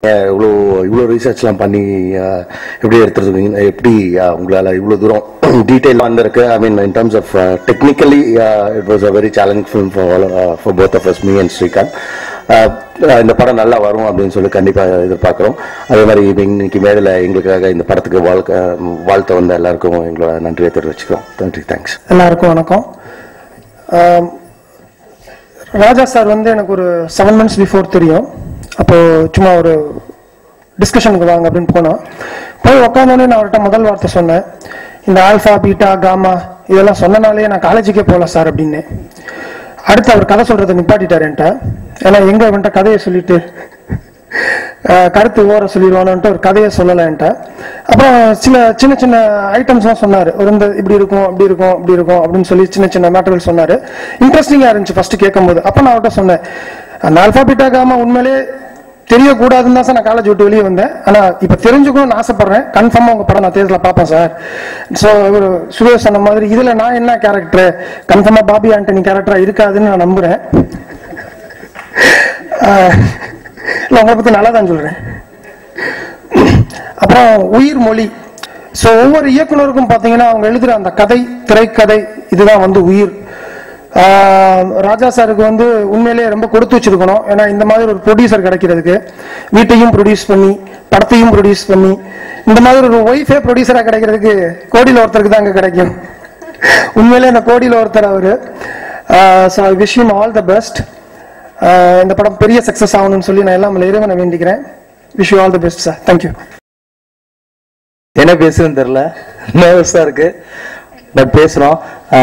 இவ்வளோ இவ்வளோ ரிசர்ச்லாம் பண்ணி அஹ், எப்படி எடுத்துருக்கீங்க எப்படி அஹ், உங்களால் இவ்வளோ தூரம் டீட்டெயில் வந்திருக்கு I mean in terms of technically it was a very challenge film for for both of us me and Srikanth uh, இந்த படம் நல்லா வரும் அப்படின்னு சொல்லி கண்டிப்பாக எதிர்பார்க்குறோம் அதே மாதிரி இது இன்னைக்கு மேடையில் எங்களுக்காக இந்த படத்துக்கு வாழ்க்கை வாழ்த்த வந்த எல்லாருக்கும் எங்களோட நன்றியை தெரிவிச்சுக்கிறோம் நன்றி தேங்க்ஸ் எல்லாருக்கும் வணக்கம் ஆம், ராஜா சார் வந்து எனக்கு ஒரு செவன் மந்த்ஸ் பிஃபோர் தெரியும் அப்போ சும்மா ஒரு டிஸ்கஷனுக்கு வாங்க அப்படின்னு போனோம் போய் உட்காந்தோடனே நான் அவர்கிட்ட முதல் வார்த்தை சொன்னேன் இந்த ஆல்ஃபா பீட்டா காமா இதெல்லாம் சொன்னனாலே நான் காலேஜுக்கே போகல சார் அப்படின்னு அடுத்து அவர் கதை சொல்றதை நிப்பாட்டிட்டார் என்கிட்ட ஏன்னா எங்க இவன்ட்ட கதையை சொல்லிட்டு அஹ், கருத்து ஓர சொல்லிடுவானுன்ட்டு ஒரு கதையை சொல்லலை என்கிட்ட அப்புறம் சில சின்ன சின்ன ஐட்டம்ஸ்லாம் சொன்னார் ஒரு இந்த இப்படி இருக்கும் அப்படி இருக்கும் இப்படி இருக்கும் அப்படின்னு சொல்லி சின்ன சின்ன மேட்டர்கள் சொன்னார் இன்ட்ரெஸ்டிங்காக இருந்துச்சு ஃபர்ஸ்ட் கேட்கும்போது அப்போ நான் அவர்கிட்ட சொன்னேன் அந்த அல்பாபீட்டா காமா உண்மையிலே தெரியக்கூடாதுன்னு தான் சார் நான் காலேஜ் விட்டு வெளியே வந்தேன் ஆனால் இப்போ தெரிஞ்சுக்கணும்னு ஆசைப்படுறேன் கன்ஃபார்மாக உங்கள் படம் நான் தேர்தலில் பார்ப்பேன் சார் ஸோ ஒரு சுரேஷ் சொன்ன மாதிரி இதில் நான் என்ன கேரக்டர் கன்ஃபார்மாக பாபி ஆண்டனி கேரக்டராக இருக்காதுன்னு நான் நம்புகிறேன் இல்லை உங்களை பற்றி நல்லா தான் சொல்கிறேன் அப்புறம் உயிர் மொழி ஸோ ஒவ்வொரு இயக்குனருக்கும் பார்த்தீங்கன்னா அவங்க எழுதுகிற அந்த கதை திரைக்கதை இதுதான் வந்து உயிர் ஆஹ் ராஜா சாருக்கு வந்து உண்மையிலேயே ரொம்ப கொடுத்து வச்சிருக்கணும் ஏன்னா இந்த மாதிரி ஒரு ப்ரொடியூசர் கிடைக்கிறதுக்கு வீட்டையும் ப்ரொடியூஸ் பண்ணி படத்தையும் ப்ரொடியூஸ் பண்ணி இந்த மாதிரி ஒரு ஒய்ஃபே ப்ரொடியூசராக கிடைக்கிறதுக்கு கோடியில் ஒருத்தருக்கு தாங்க கிடைக்கும் உண்மையிலே அந்த கோடியில் ஒருத்தர் அவர் so I wish you all the best இந்த படம் பெரிய சக்ஸஸ் ஆகணும்னு சொல்லி நான் எல்லாம் இறைவனை வேண்டிக்கிறேன் wish you all the best sir thank you என்ன பேசுன்னு தெரில நர்வஸாக இருக்கு பட் பேசுகிறோம்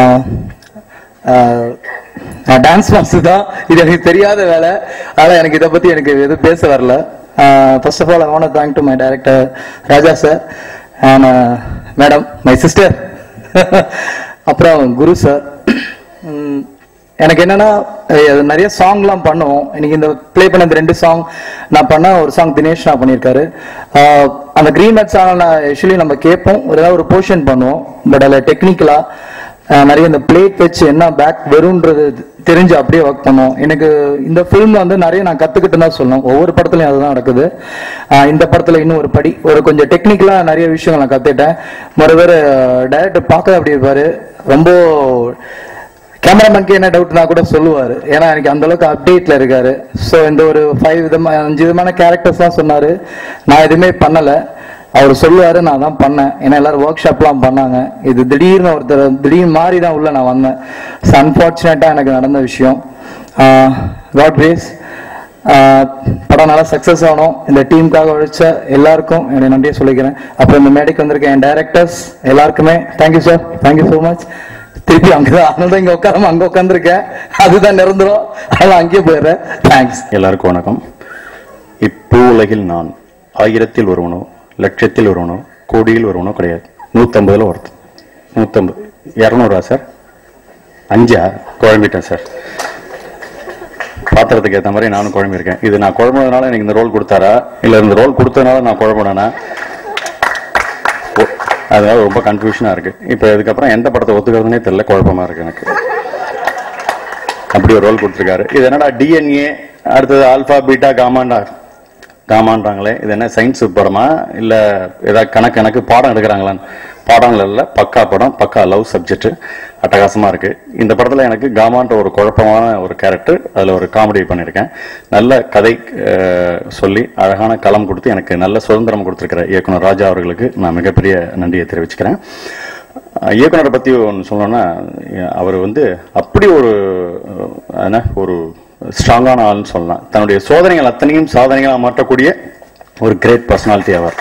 நான் டான்ஸ் மாஸ்டர் தான் இது எனக்கு தெரியாத வேலை ஆனால் எனக்கு இதை பற்றி எனக்கு எதுவும் பேச வரல first of all I want thank to my director Raja sir and madam my sister அப்புறம் குரு சார் எனக்கு என்னன்னா அஹ் நிறைய சாங்லாம் பண்ணுவோம் இன்னைக்கு இந்த ப்ளே பண்ண இந்த ரெண்டு சாங் நான் பண்ண ஒரு சாங் தினேஷ் நான் பண்ணியிருக்காரு ஆஹ் அந்த கிரீன் மேட் சாங் நான் ஆக்சுவலி நம்ம கேட்போம் ஒரு ஏதாவது ஒரு போர்ஷன் பண்ணுவோம் பட் அதில் டெக்னிக்கலா நிறைய இந்த பிளேட் வச்சு என்ன பேக் வரும்ன்றது தெரிஞ்சு அப்படியே ஒர்க் பண்ணுவோம் எனக்கு இந்த ஃபிலிம்ல வந்து நிறைய நான் கத்துக்கிட்டு தான் சொல்லணும் ஒவ்வொரு படத்துலயும் அதுதான் நடக்குது ஆஹ் இந்த படத்துல இன்னும் ஒரு படி ஒரு கொஞ்சம் டெக்னிக்கலா நிறைய விஷயங்கள் நான் கத்துக்கிட்டேன் மறுபேர் டைரக்டர் பார்க்க அப்படி இருப்பாரு ரொம்ப கேமராமேனுக்கு என்ன டவுட்னா கூட சொல்லுவாரு ஏன்னா எனக்கு அந்த அளவுக்கு அப்டேட்ல இருக்காரு ஸோ இந்த ஒரு ஃபைவ் விதமா அஞ்சு விதமான கேரக்டர்ஸ்லாம் சொன்னாரு நான் எதுவுமே பண்ணல அவர் சொல்லுவாரு நான் தான் பண்ணேன் ஏன்னா எல்லாரும் ஒர்க் ஷாப்லாம் பண்ணாங்க இது திடீர்னு ஒருத்தர் திடீர்னு மாறி தான் உள்ள நான் வந்தேன் ஸோ அன்ஃபார்ச்சுனேட்டாக எனக்கு நடந்த விஷயம் காட் கிரேஸ் படம் நல்லா சக்ஸஸ் ஆகணும் இந்த டீமுக்காக உழைச்ச எல்லாருக்கும் என்னுடைய நன்றியை சொல்லிக்கிறேன் அப்புறம் இந்த மேடைக்கு வந்திருக்க என் டைரக்டர்ஸ் எல்லாருக்குமே thank you sir thank you so much திருப்பி அங்கதான் அதனால தான் இங்க உட்காராம அங்க உட்காந்துருக்கேன் அதுதான் நிரந்தரம் அதனால அங்கேயே போயிடுறேன் தேங்க்ஸ் எல்லாருக்கும் வணக்கம் இப்போ உலகில் நான் ஆயிரத்தில் ஒருவனோ லட்சத்தில் ஒருவனோ கோடியில் ஒருவனோ கிடையாது நூத்தம்பதுல ஒருத்தன் நூத்தம்பது இரநூறா சார் அஞ்சா குழம்பிட்டேன் சார் பாத்திரத்துக்கு ஏற்ற மாதிரி நானும் குழம்பிருக்கேன் இது நான் குழம்புனதுனால எனக்கு இந்த ரோல் கொடுத்தாரா இல்ல இந்த ரோல் கொடுத்ததுனால நான் குழம்புனேனா ஓ, அதனால ரொம்ப கன்ஃபியூஷனா இருக்கு இப்போ இதுக்கப்புறம் எந்த படத்தை ஒத்துக்கிறதுனே தெரியல குழப்பமா இருக்கு எனக்கு அப்படி ஒரு ரோல் கொடுத்துருக்காரு இது என்னடா டிஎன்ஏ அடுத்தது ஆல்பா பீட்டா காமாண்டா காமான்றாங்களே இது என்ன சயின்ஸ் படமா இல்ல ஏதாவது கணக்கு கணக்கு பாடம் எடுக்கிறாங்களான்னு பாடங்கள் இல்ல பக்கா படம் பக்கா லவ் சப்ஜெக்ட் அட்டகாசமா இருக்கு இந்த படத்துல எனக்கு காமான்ற ஒரு குழப்பமான ஒரு கேரக்டர் அதுல ஒரு காமெடி பண்ணியிருக்கேன் நல்ல கதை அஹ், சொல்லி அழகான களம் கொடுத்து எனக்கு நல்ல சுதந்திரம் கொடுத்திருக்கிற இயக்குனர் ராஜா அவர்களுக்கு நான் மிகப்பெரிய நன்றியை தெரிவிச்சுக்கிறேன் அஹ் இயக்குனரை பத்தி ஒன்று சொல்லணும்னா அவர் வந்து அப்படி ஒரு அஹ், என்ன ஒரு ஸ்ட்ராங்கான ஆள்னு சொல்லலாம் தன்னுடைய சோதனைகள் அத்தனையும் சாதனைகளாக மாற்றக்கூடிய ஒரு கிரேட் பர்சனாலிட்டி அவர்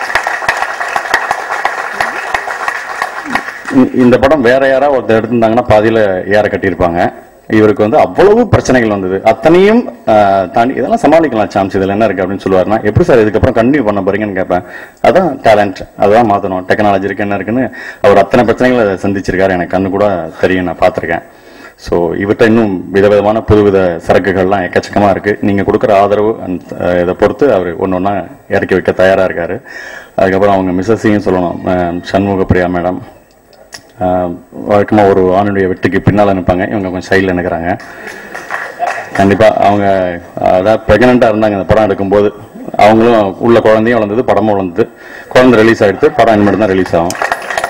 இ- இந்த படம் வேற யாராவது ஒருத்தர் எடுத்திருந்தாங்கன்னா பாதியில ஏற கட்டியிருப்பாங்க இவருக்கு வந்து அவ்வளவு பிரச்சனைகள் வந்தது அத்தனையும் ஆஹ், தாண்டி இதெல்லாம் சமாளிக்கலாம் சான்ஸ் இதுல என்ன இருக்கு அப்படின்னு சொல்லுவாருன்னா எப்படி சார் இதுக்கப்புறம் கண்டினியூ பண்ண போறீங்கன்னு கேட்பேன் அதான் டேலண்ட் அதான் மாத்தணும் டெக்னாலஜி இருக்கு என்ன இருக்குன்னு அவர் அத்தனை பிரச்சனைகளை சந்திச்சிருக்காரு எனக்கு கண்ணு கூட தெரியும் நான் பார்த்திருக்கேன் ஸோ இவர்கிட்ட இன்னும் விதவிதமான புதுவித சரக்குகள்லாம் எக்கச்சக்கமா இருக்கு நீங்க கொடுக்குற ஆதரவு and, அஹ், இதை பொறுத்து அவர் ஒன்று ஒன்றா இறக்கி வைக்க தயாரா இருக்காரு அதுக்கப்புறம் அவங்க மிஸ்ஸஸையும் சொல்லணும் அஹ், சண்முக பிரியா மேடம் வழக்கமாக ஒரு ஆணுடைய வெட்டுக்கு பின்னால் நிற்பாங்க இவங்க கொஞ்சம் சைடில் நிற்கிறாங்க கண்டிப்பாக அவங்க அதாவது ப்ரெக்னெண்ட்டாக இருந்தாங்க இந்த படம் எடுக்கும்போது அவங்களும் உள்ள குழந்தையும் வளர்ந்தது படமும் வளர்ந்தது குழந்தை ரிலீஸ் ஆயிடுத்து படம் இனிமேல் தான் ரிலீஸ் ஆகும்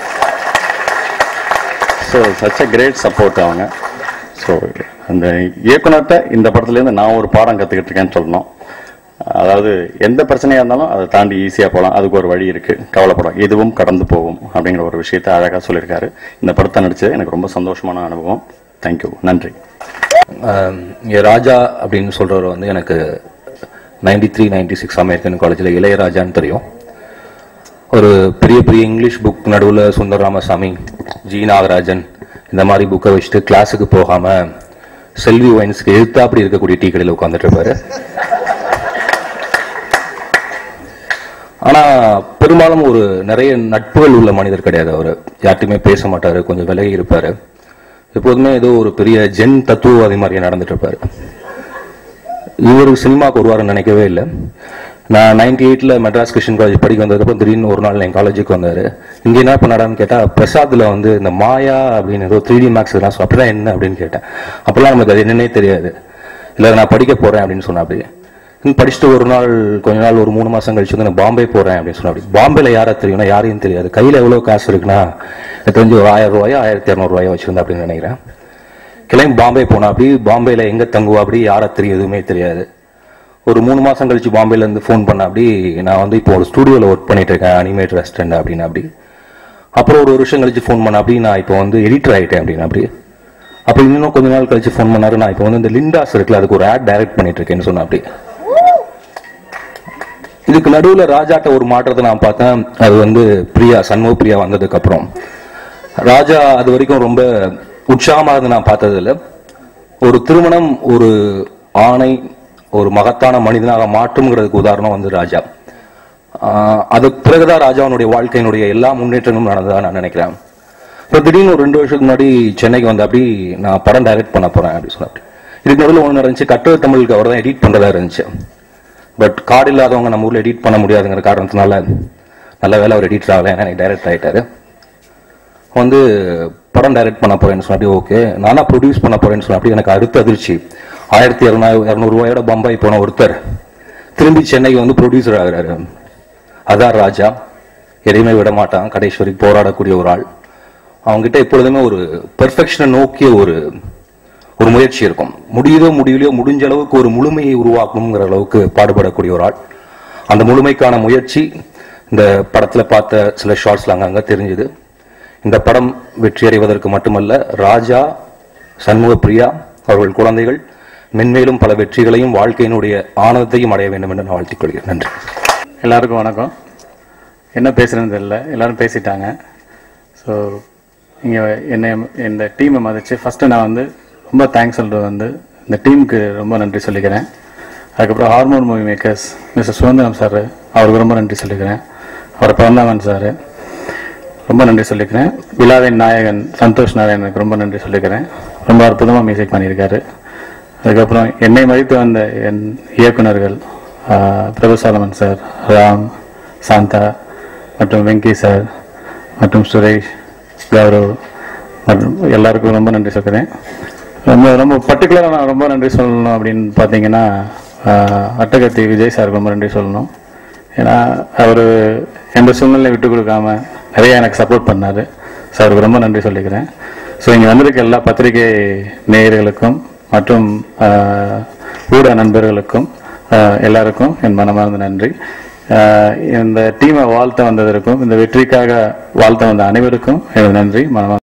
so such a great support அவங்க ஸோ அந்த இயக்குனர்கிட்ட இந்த படத்துலேருந்து நான் ஒரு பாடம் கற்றுக்கிட்டு இருக்கேன்னு சொல்லணும் அதாவது எந்த பிரச்சனையாக இருந்தாலும் அதை தாண்டி ஈஸியாக போகலாம் அதுக்கு ஒரு வழி இருக்கு கவலைப்படும் எதுவும் கடந்து போகும் அப்படிங்கிற ஒரு விஷயத்தை அழகாக சொல்லியிருக்காரு இந்த படத்தை நடிச்சது எனக்கு ரொம்ப சந்தோஷமான அனுபவம் தேங்க்யூ நன்றி ஆம், இங்க ராஜா அப்படின்னு சொல்றவர் வந்து எனக்கு ninety three ninety six American காலேஜில் இளையராஜான்னு தெரியும் ஒரு பெரிய பெரிய இங்கிலீஷ் புக் நடுவில் சுந்தர் ராமசாமி ஜி நாகராஜன் இந்த மாதிரி புக்கை வச்சுட்டு கிளாஸுக்கு போகாம செல்வி ஒயின்ஸ்க்கு எழுத்தாப்படி இருக்கக்கூடிய டீ கடையில் உட்காந்துட்டு இருப்பாரு ஆனா பெரும்பாலும் ஒரு நிறைய நட்புகள் உள்ள மனிதர் கிடையாது அவர் யார்ட்டையுமே பேச மாட்டாரு கொஞ்சம் விலகி இருப்பாரு எப்போதுமே ஏதோ ஒரு பெரிய ஜென் தத்துவவாதி மாதிரியே நடந்துட்டு இருப்பாரு இவர் சினிமாவுக்கு வருவாருன்னு நினைக்கவே இல்லை நான் நைன்டி எயிட்ல மெட்ராஸ் கிருஷ்ணன் காலேஜ் படிக்க வந்ததுக்கப்புறம் திடீர்னு ஒரு நாள் என் காலேஜுக்கு வந்தாரு இங்க என்ன பண்ணாடான்னு கேட்டா பிரசாத்ல வந்து இந்த மாயா அப்படின்னு ஏதோ த்ரீ டி மேக்ஸ் இதெல்லாம் so அப்படின்னா என்ன அப்படின்னு கேட்டேன் அப்பெல்லாம் நமக்கு அது என்னன்னே தெரியாது இல்ல நான் படிக்க போறேன் அப்படின்னு சொன்னா அப்படி இன்னும் படிச்சுட்டு ஒரு நாள் கொஞ்ச நாள் ஒரு மூணு மாசம் கழிச்சு வந்து நான் பாம்பே போறேன் அப்படின்னு சொன்னா அப்படி பாம்பேல யாரா தெரியும்னா யாரையும் தெரியாது கையில எவ்வளவு காசு இருக்குன்னா எனக்கு தெரிஞ்சு ஒரு ஆயிரம் ரூபாயோ ஆயிரத்தி இரநூறு ரூபாயோ வச்சிருந்தா அப்படின்னு நினைக்கிறேன் கிளம்பி பாம்பே போனா அப்படி பாம்பேல எங்க தங்குவா அப்படி யாரை தெரியும் எதுவுமே தெரியாது ஒரு மூணு மாசம் கழிச்சு பாம்பேல இருந்து ஃபோன் பண்ண அப்படி நான் வந்து இப்போ ஒரு ஸ்டுடியோல ஒர்க் பண்ணிட்டு இருக்கேன் அனிமேட் ரெஸ்டாரண்ட் அப்படின்னு அப்படி அப்புறம் ஒரு வருஷம் கழிச்சு ஃபோன் பண்ண அப்படி நான் இப்போ வந்து எடிட்டர் ஆயிட்டேன் அப்படின்னு அப்படி அப்புறம் இன்னும் கொஞ்ச நாள் கழிச்சு ஃபோன் பண்ணாரு நான் இப்போ வந்து இந்த லிண்டாஸ் இருக்குல்ல அதுக்கு ஒரு ஆட் டைரக்ட் பண்ணிட்டு இருக்கேன்னு சொன்னேன் அப்படி இதுக்கு நடுவுல ராஜாட்ட ஒரு மாற்றத்தை நான் பார்த்தேன் அது வந்து பிரியா சண்முக பிரியா வந்ததுக்கு அப்புறம் ராஜா அது வரைக்கும் ரொம்ப உற்சாகமா இருந்து நான் பார்த்தது இல்ல ஒரு திருமணம் ஒரு ஆணை ஒரு மகத்தான மனிதனாக மாற்றுங்கிறதுக்கு உதாரணம் வந்து ராஜா ஆஹ் அதுக்கு பிறகுதான் ராஜாவுடைய வாழ்க்கையினுடைய எல்லா முன்னேற்றங்களும் நடந்ததா நான் நினைக்கிறேன் இப்போ திடீர்னு ஒரு ரெண்டு வருஷத்துக்கு முன்னாடி சென்னைக்கு வந்து அப்படி நான் படம் டைரக்ட் பண்ண போறேன் அப்படின்னு சொன்னாரு இதுக்கு நடுவில் ஒன்று நடந்துச்சு கட்டுரை தமிழுக்கு அவர் தான் எடிட் பண்றதா இருந்துச்சு பட் கார்டு இல்லாதவங்க நம்ம ஊர்ல எடிட் பண்ண முடியாதுங்கிற காரணத்தினால நல்ல வேலை அவர் எடிட்டர் ஆகல ஏன்னா எனக்கு டைரக்ட் ஆயிட்டாரு வந்து படம் டைரக்ட் பண்ண போறேன்னு சொன்னாடி ஓகே நானா ப்ரொடியூஸ் பண்ண போறேன்னு சொன்னா அப்படி எனக்கு அடுத்த அதிர்ச்சி ஆயிரத்தி இரநூறு இரநூறு ரூபாயோட பம்பாய் போன ஒருத்தர் திரும்பி சென்னைக்கு வந்து ப்ரொடியூசர் ஆகுறாரு அதான் ராஜா எதையுமே விட மாட்டான் கடைசி வரைக்கும் போராடக்கூடிய ஒரு ஆள் அவங்ககிட்ட எப்பொழுதுமே ஒரு பெர்ஃபெக்ஷனை நோக்கிய ஒரு ஒரு முயற்சி இருக்கும் முடியுதோ முடியலையோ முடிஞ்ச அளவுக்கு ஒரு முழுமையை உருவாக்கணுங்கிற அளவுக்கு பாடுபடக்கூடிய ஒரு ஆள் அந்த முழுமைக்கான முயற்சி இந்த படத்துல பார்த்த சில ஷார்ட்ஸ்ல அங்கங்க தெரிஞ்சுது இந்த படம் வெற்றி அடைவதற்கு மட்டுமல்ல ராஜா சண்முக பிரியா அவர்கள் குழந்தைகள் மென்மேலும் பல வெற்றிகளையும் வாழ்க்கையினுடைய ஆனந்தத்தையும் அடைய வேண்டும் என்று நான் வாழ்த்திக் கொள்கிறேன் நன்றி எல்லாருக்கும் வணக்கம் என்ன பேசுறதுன்னு தெரியல எல்லாரும் பேசிட்டாங்க ஸோ இங்கே என்னை இந்த டீமை மதிச்சு ஃபஸ்ட்டு நான் வந்து ரொம்ப தேங்க்ஸ் சொல்றது வந்து இந்த டீமுக்கு ரொம்ப நன்றி சொல்லிக்கிறேன் அதுக்கப்புறம் ஹார்மோன் movie makers mister Suthanthiram sir அவருக்கு ரொம்ப நன்றி சொல்லிக்கிறேன் அவர் பிறந்தவன் சார் ரொம்ப நன்றி சொல்லிக்கிறேன் விழாவின் நாயகன் சந்தோஷ் நாராயணனுக்கு ரொம்ப நன்றி சொல்லிக்கிறேன் ரொம்ப அற்புதமாக மியூசிக் பண்ணியிருக்காரு அதுக்கப்புறம் என்னை மதித்து வந்த என் இயக்குனர்கள் ஆஹ், பிரபு சாலமன் சார் ராம் சாந்தா மற்றும் வெங்கி சார் மற்றும் சுரேஷ் கௌரவ் மற்றும் எல்லாருக்கும் ரொம்ப நன்றி சொல்கிறேன் ரொம்ப ரொம்ப பர்டிகுலராக நான் ரொம்ப நன்றி சொல்லணும் அப்படின்னு பார்த்தீங்கன்னா ஆஹ், அட்டகத்தி விஜய் சாருக்கு ரொம்ப நன்றி சொல்லணும் ஏன்னா அவர் எந்த சூழ்நிலையை விட்டு கொடுக்காம நிறைய எனக்கு சப்போர்ட் பண்ணாரு ஸோ அவருக்கு ரொம்ப நன்றி சொல்லிக்கிறேன் ஸோ இங்கே வந்திருக்க எல்லா பத்திரிகை நேயர்களுக்கும் மற்றும் ஆஹ், ஊடக நண்பர்களுக்கும் ஆஹ், எல்லாருக்கும் என் மனமார்ந்த நன்றி ஆஹ், இந்த டீமை வாழ்த்த வந்ததற்கும் இந்த வெற்றிக்காக வாழ்த்த வந்த அனைவருக்கும் எனது நன்றி மனமார்ந்த